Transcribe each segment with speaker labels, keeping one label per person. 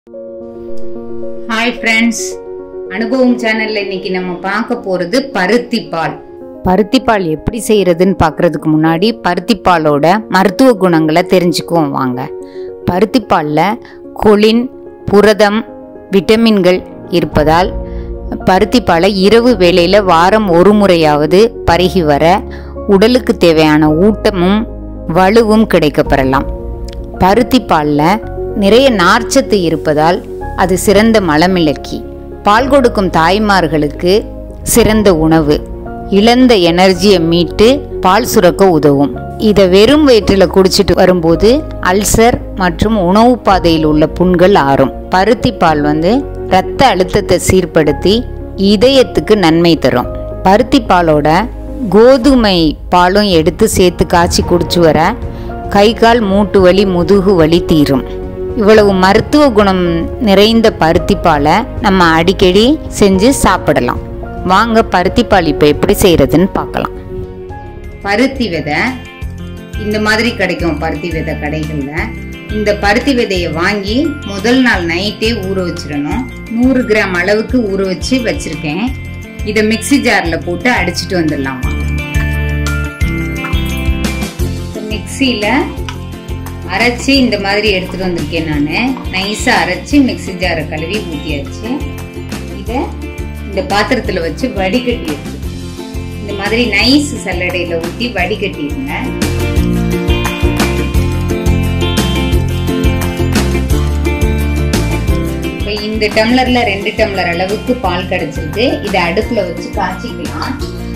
Speaker 1: hi friends அனுபவம் சேனல்ல இன்னைக்கு நம்ம பார்க்க போறது பருத்தி பால்
Speaker 2: பருத்திப்பால் எப்படி செய்யறதுன்னு பார்க்கறதுக்கு முன்னாடி பருத்திப்பாலோட மருத்துவ குணங்களை தெரிஞ்சுக்குவோம் வாங்க பருத்திப்பாலில் கொலின் புரதம் விட்டமின்கள் இருப்பதால் பருத்திப்பாலை இரவு வேளையில் வாரம் ஒரு முறையாவது பருகி வர உடலுக்கு தேவையான ஊட்டமும் வலுவும் கிடைக்கப்பெறலாம் பருத்திப்பாலில் நிறைய நார்ச்சத்து இருப்பதால் அது சிறந்த மலமிளக்கி பால் கொடுக்கும் தாய்மார்களுக்கு சிறந்த உணவு இழந்த எனர்ஜியை மீட்டு பால் சுரக்க உதவும் இதை வெறும் வயிற்றில் குடிச்சிட்டு வரும்போது அல்சர் மற்றும் உணவு பாதையில் உள்ள புண்கள் ஆறும் பருத்தி பால் வந்து இரத்த அழுத்தத்தை சீர்படுத்தி இதயத்துக்கு நன்மை தரும் பருத்தி பாலோட கோதுமை பாலும் எடுத்து சேர்த்து காய்ச்சி குடிச்சு வர கை கால் மூட்டு வலி முதுகு வலி தீரும் இவ்வளவு மருத்துவ குணம் நிறைந்த பருத்திப்பாலை நம்ம அடிக்கடி செஞ்சு சாப்பிடலாம் வாங்க பருத்திப்பால் இப்போ எப்படி செய்யறதுன்னு பார்க்கலாம்
Speaker 1: பருத்தி விதை இந்த மாதிரி கிடைக்கும் பருத்தி விதை கடைகள்ல இந்த பருத்தி விதையை வாங்கி முதல் நாள் நைட்டே ஊற வச்சிடணும் நூறு கிராம் அளவுக்கு ஊற வச்சு வச்சிருக்கேன் இதை மிக்ஸி ஜார்ல போட்டு அடிச்சிட்டு வந்துடலாமா மிக்சியில அரைச்சி இந்த மாதிரி எடுத்துட்டு வந்திருக்கேன் நான் நைஸா அரைச்சி மிக்ஸி ஜாரை கழுவி ஊற்றியாச்சு இதை இந்த பாத்திரத்துல வச்சு வடிகட்டி எடுத்து இந்த மாதிரி நைஸ் சல்லடையில ஊற்றி வடிகட்டிடுங்க இப்போ இந்த டம்ளர்ல ரெண்டு டம்ளர் அளவுக்கு பால் கிடைச்சிருக்கு இதை அடுப்புல வச்சு காய்ச்சிக்கலாம்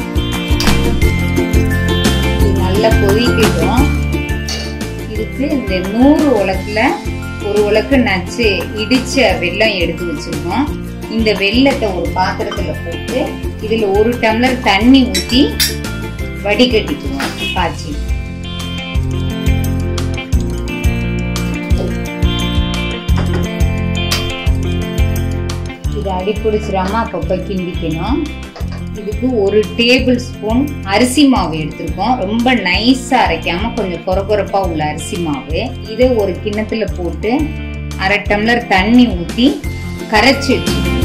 Speaker 1: இது நல்லா கொதிக்கட்டும் இதுக்கு இந்த நூறு உலக்குல ஒரு உலக்கு நச்சு இடிச்ச வெல்லம் எடுத்து வச்சிருக்கோம் இந்த வெல்லத்தை ஒரு பாத்திரத்துல போட்டு இதுல ஒரு டம்ளர் தண்ணி ஊத்தி வடிகட்டிக்குவோம் காய்ச்சி இது அடி பிடிச்சிடாம அப்பப்போ கிண்டிக்கணும் இதுக்கு ஒரு டேபிள் ஸ்பூன் அரிசி மாவு எடுத்திருக்கோம் ரொம்ப நைஸா அரைக்காம கொஞ்சம் கொரகொரப்பா உள்ள அரிசி மாவு இதை ஒரு கிண்ணத்துல போட்டு அரை டம்ளர் தண்ணி ஊத்தி கரைச்சி வச்சுக்கணும்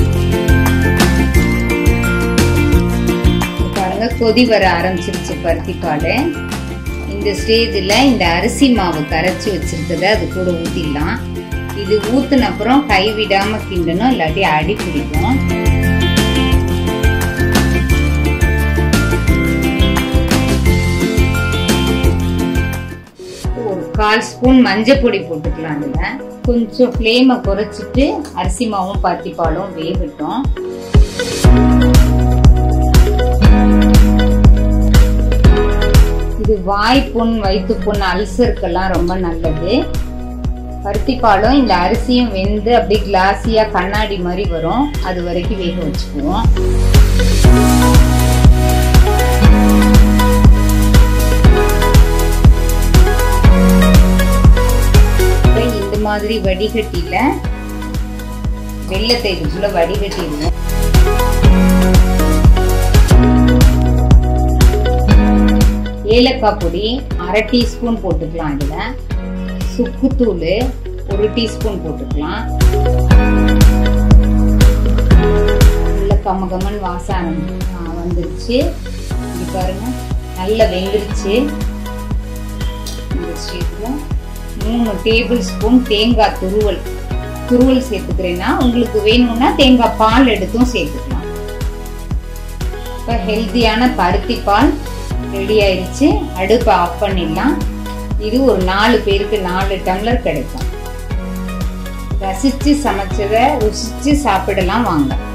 Speaker 1: பாருங்க கொதி வர ஆரம்பிச்சிருச்சு பருத்தி பால் இந்த ஸ்டேஜில் இந்த அரிசி மாவு கரைச்சி வச்சிருக்கத அது கூட ஊற்றிடலாம் இது ஊற்றின அப்புறம் கைவிடாம கிண்டணும் இல்லாட்டி அடி பிடிக்கும் ஒரு கால் ஸ்பூன் மஞ்சள் பொடி போட்டுக்கலாம் அதில் கொஞ்சம் ஃப்ளேமை குறைச்சிட்டு அரிசி மாவும் பருத்தி பாலும் வேகட்டும் இது வாய் புண் வயிற்று புண் அல்சருக்கெல்லாம் ரொம்ப நல்லது பருத்தி பாலும் இந்த அரிசியும் வெந்து அப்படியே கிளாஸியா கண்ணாடி மாதிரி வரும் அது வரைக்கும் வேக வச்சுக்குவோம் இந்த மாதிரி வடிகட்டியில வெள்ளத்தை இதுக்குள்ள வடிகட்டிடுவோம் ஏலக்காய் பொடி அரை டீஸ்பூன் போட்டுக்கலாம் இதில் சுக்குத்தூள் ஒரு டீஸ்பூன் போட்டுக்கலாம் நல்ல கமகமன் வாசம் வந்துருச்சு இது பாருங்க நல்லா வெந்துருச்சு இந்த ஸ்டேஜில் மூணு டேபிள் ஸ்பூன் தேங்காய் துருவல் துருவல் சேர்த்துக்கிறேன்னா உங்களுக்கு வேணும்னா தேங்காய் பால் எடுத்தும் சேர்த்துக்கலாம் இப்போ ஹெல்த்தியான பருத்தி பால் ரெடி ஆயிடுச்சு அடுப்பை ஆஃப் பண்ணிடலாம் இது ஒரு நாலு பேருக்கு நாலு டம்ளர் கிடைக்கும் ரசிச்சு சமைச்சதை ருசிச்சு சாப்பிடலாம் வாங்க